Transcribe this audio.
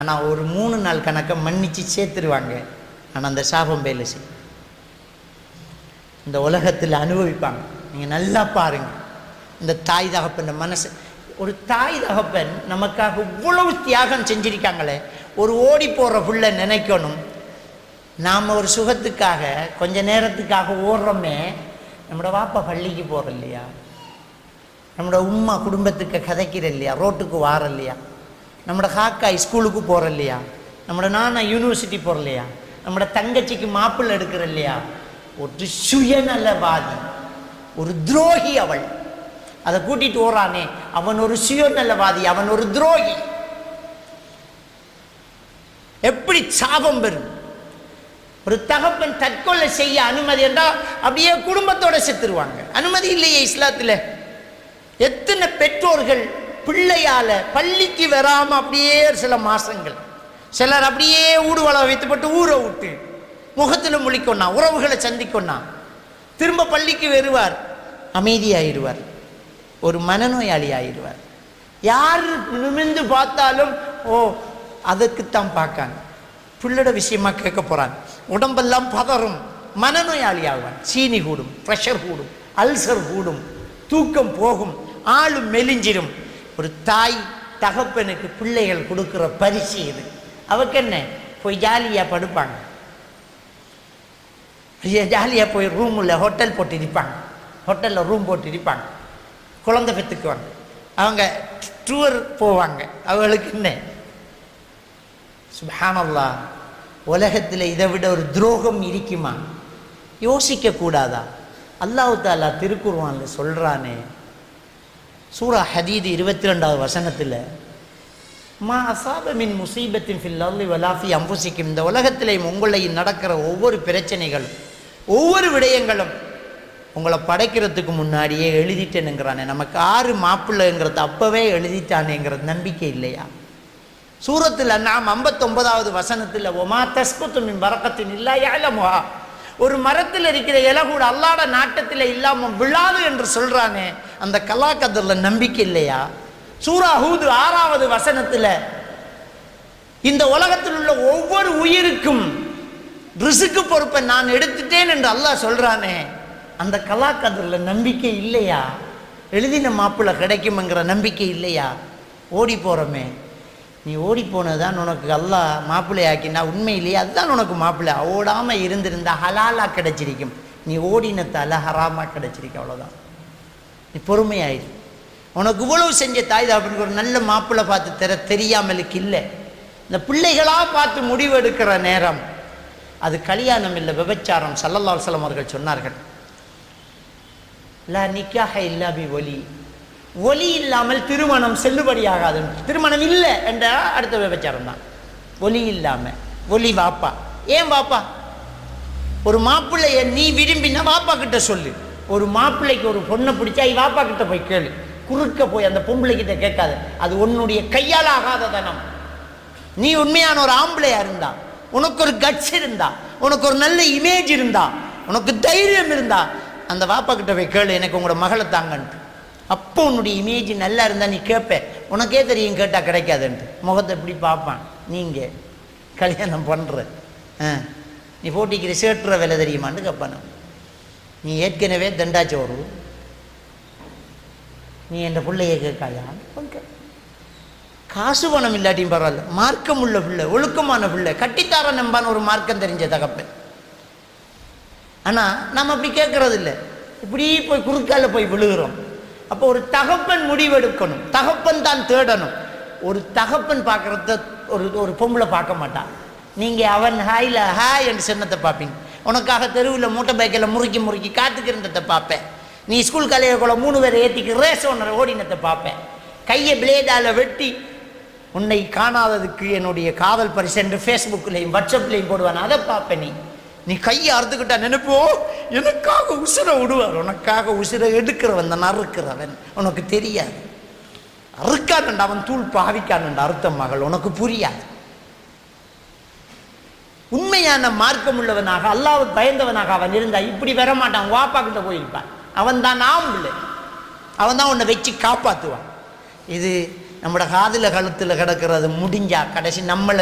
ஆனால் ஒரு மூணு நாள் கணக்கை மன்னிச்சு சேர்த்துருவாங்க ஆனால் அந்த சாபம் வேலை செய்யும் இந்த உலகத்தில் அனுபவிப்பாங்க நீங்கள் நல்லா பாருங்க இந்த தாய் தகப்பன் மனசு ஒரு தாய் தகப்பன் நமக்காக இவ்வளவு தியாகம் செஞ்சிருக்காங்களே ஒரு ஓடி போகிற புள்ள நினைக்கணும் நாம் ஒரு சுகத்துக்காக கொஞ்ச நேரத்துக்காக ஓடுறோமே நம்மளோட வாப்பா பள்ளிக்கு போகிற இல்லையா நம்மளோட உம்மா குடும்பத்துக்கு கதைக்கிற இல்லையா ரோட்டுக்கு வார இல்லையா நம்மளோட காக்காய் ஸ்கூலுக்கு போகிற இல்லையா நம்மளோட நானா யூனிவர்சிட்டி போகிற இல்லையா நம்மளோட தங்கச்சிக்கு மாப்பிள்ளை எடுக்கிற இல்லையா ஒரு சுயநலவாதி ஒரு துரோகி அவள் அதை கூட்டிட்டு ஓறானே அவன் ஒரு சுயநலவாதி அவன் ஒரு துரோகி எப்படி சாபம் பெறும் ஒரு தகப்பன் தற்கொலை செய்ய அனுமதி என்றால் அப்படியே குடும்பத்தோட செத்துருவாங்க அனுமதி இல்லையே இஸ்லாத்தில் எத்தனை பெற்றோர்கள் பிள்ளையால பள்ளிக்கு வராம அப்படியே சில மாசங்கள் சிலர் அப்படியே ஊடுவளை வைத்துப்பட்டு ஊரை விட்டு முகத்தில் முழிக்கொண்ணா உறவுகளை சந்திக்கொண்ணா திரும்ப பள்ளிக்கு வருவார் அமைதியாயிருவார் ஒரு மனநோயாளி ஆயிடுவார் யார் நிமிர்ந்து பார்த்தாலும் ஓ அதுக்குத்தான் பார்க்காங்க பிள்ளோட விஷயமா கேட்க போறாங்க உடம்பெல்லாம் பதறும் மனநோயாளி ஆகுவான் சீனி கூடும் ப்ரெஷர் கூடும் அல்சர் கூடும் தூக்கம் போகும் ஆளும் மெலிஞ்சிரும் ஒரு தாய் தகப்பனுக்கு பிள்ளைகள் கொடுக்கிற பரிசு இது அவக்கு என்ன போய் ஜாலியாக படுப்பாங்க ஜாலியாக போய் ரூமில் ஹோட்டல் போட்டு இருப்பாங்க ஹோட்டலில் ரூம் போட்டு இருப்பாங்க குழந்தை பெற்றுக்குவாங்க அவங்க டூர் போவாங்க அவங்களுக்கு என்ன சுபஹானல்லா உலகத்தில் இதை விட ஒரு துரோகம் இருக்குமா யோசிக்க கூடாதா அல்லாஹு தாலா திருக்குர்வான்ல சொல்றானே சூரா ஹதீது இருபத்தி ரெண்டாவது வசனத்தில் மா அசாப மின் முசீபத்தின் ஃபில் அர்லி வலாஃபி அம்புசிக்கும் இந்த உலகத்திலே உங்களையும் நடக்கிற ஒவ்வொரு பிரச்சனைகளும் ஒவ்வொரு விடயங்களும் உங்களை படைக்கிறதுக்கு முன்னாடியே எழுதிட்டேனுங்கிறானே நமக்கு ஆறு மாப்பிள்ளைங்கிறது அப்பவே எழுதிட்டானேங்கிற நம்பிக்கை இல்லையா சூரத்தில் நாம் ஐம்பத்தொன்பதாவது வசனத்தில் ஒமா தஸ்குத்து மின் வரக்கத்தின் இல்லா ஏலமுகா ஒரு மரத்தில் இருக்கிற இலை கூட அல்லாட நாட்டத்தில் இல்லாமல் விழாது என்று சொல்றானே அந்த கலாக்கதில் நம்பிக்கை இல்லையா சூரா ஹூது ஆறாவது வசனத்தில் இந்த உலகத்தில் உள்ள ஒவ்வொரு உயிருக்கும் ரிசுக்கு பொறுப்பை நான் எடுத்துட்டேன் என்று அல்லாஹ் சொல்றானே அந்த கலாக்கதில் நம்பிக்கை இல்லையா எழுதின மாப்பிள்ளை கிடைக்குமெங்கிற நம்பிக்கை இல்லையா ஓடி போகிறோமே நீ ஓடி போனதுதான் உனக்கு அல்லாஹ் மாப்பிள்ளை ஆக்கினா உண்மையிலேயே அதுதான் உனக்கு மாப்பிள்ளை ஓடாமல் இருந்திருந்தா ஹலாலா கிடைச்சிருக்கும் நீ ஓடினத்தால ஹராமா கிடைச்சிருக்கும் அவ்வளோதான் நீ பொறுமையாயிரு உனக்கு இவ்வளவு செஞ்ச தாய் தகப்பனுக்கு ஒரு நல்ல மாப்பிள்ளை பார்த்து தர தெரியாமலுக்கு இல்லை இந்த பிள்ளைகளாக பார்த்து முடிவு எடுக்கிற நேரம் அது கல்யாணம் இல்லை விபச்சாரம் சல்லல்லா அலுவலம் அவர்கள் சொன்னார்கள் லா நிக்காஹ இல்லா பி ஒலி ஒலி இல்லாமல் திருமணம் செல்லுபடியாகாது திருமணம் இல்லை என்ற அடுத்த விபச்சாரம் தான் ஒலி இல்லாமல் ஒலி வாப்பா ஏன் வாப்பா ஒரு மாப்பிள்ளைய நீ விரும்பினா வாப்பா கிட்ட சொல்லு ஒரு மாப்பிள்ளைக்கு ஒரு பொண்ணை பிடிச்சா ஐ வாப்பா கிட்ட போய் கேளு குறுக்க போய் அந்த பொம்பளை கிட்ட கேட்காது அது உன்னுடைய கையால் ஆகாத தனம் நீ உண்மையான ஒரு ஆம்பளையா இருந்தா உனக்கு ஒரு கட்ஸ் இருந்தா உனக்கு ஒரு நல்ல இமேஜ் இருந்தா உனக்கு தைரியம் இருந்தா அந்த வாப்பா கிட்ட போய் கேளு எனக்கு உங்களோட மகளை தாங்கன்ட்டு அப்போ உன்னுடைய இமேஜ் நல்லா இருந்தா நீ கேட்ப உனக்கே தெரியும் கேட்டால் கிடைக்காதுன்ட்டு முகத்தை எப்படி பார்ப்பான் நீங்கள் கல்யாணம் பண்ணுற ஆ நீ போட்டிக்கிற சேட்டுற விலை தெரியுமான்னு கேட்பான் நீ ஏற்கனவே தண்டாச்சோறு நீ என் பிள்ளைய கேட்காயா காசு பணம் இல்லாட்டியும் பரவாயில்ல மார்க்கம் உள்ள பிள்ளை ஒழுக்கமான பிள்ளை கட்டித்தார நம்பான ஒரு மார்க்கம் தெரிஞ்ச தகப்பன் ஆனால் நம்ம அப்படி கேட்கறது இல்லை இப்படி போய் குறுக்கால போய் விழுகிறோம் அப்போ ஒரு தகப்பன் முடிவெடுக்கணும் தகப்பன் தான் தேடணும் ஒரு தகப்பன் பார்க்குறத ஒரு ஒரு பொம்பளை பார்க்க மாட்டான் நீங்கள் அவன் ஹாயில் ஹாய் என்று சின்னத்தை பார்ப்பீங்க உனக்காக தெருவில் மூட்டை பைக்கில் முறுக்கி முறுக்கி காத்துக்கிறத பார்ப்பேன் நீ ஸ்கூல் கலையக்குள்ள மூணு பேரை ஏற்றிக்கு ரேஸ் ஒன்றரை ஓடினத்தை பார்ப்பேன் கையை பிளேடால் வெட்டி உன்னை காணாததுக்கு என்னுடைய காதல் பரிசு என்று ஃபேஸ்புக்லேயும் வாட்ஸ்அப்லேயும் போடுவான் அதை பார்ப்பேன் நீ நீ கையை அறுத்துக்கிட்டா நினைப்போ எனக்காக உசிரை விடுவார் உனக்காக உசிரை எடுக்கிறவன் தான் அறுக்கிறவன் உனக்கு தெரியாது அறுக்கானண்டா அவன் தூள் பாவிக்கானண்டா அறுத்த மகள் உனக்கு புரியாது உண்மையான மார்க்கம் உள்ளவனாக அல்லாஹ் பயந்தவனாக அவன் இருந்தா இப்படி வர மாட்டான் வாப்பா கிட்ட போயிருப்பான் அவன் தான் ஆம்பளை அவன் தான் உன்னை வச்சு காப்பாற்றுவான் இது நம்மட காதில் கழுத்தில் கிடக்கிறது முடிஞ்சா கடைசி நம்மளை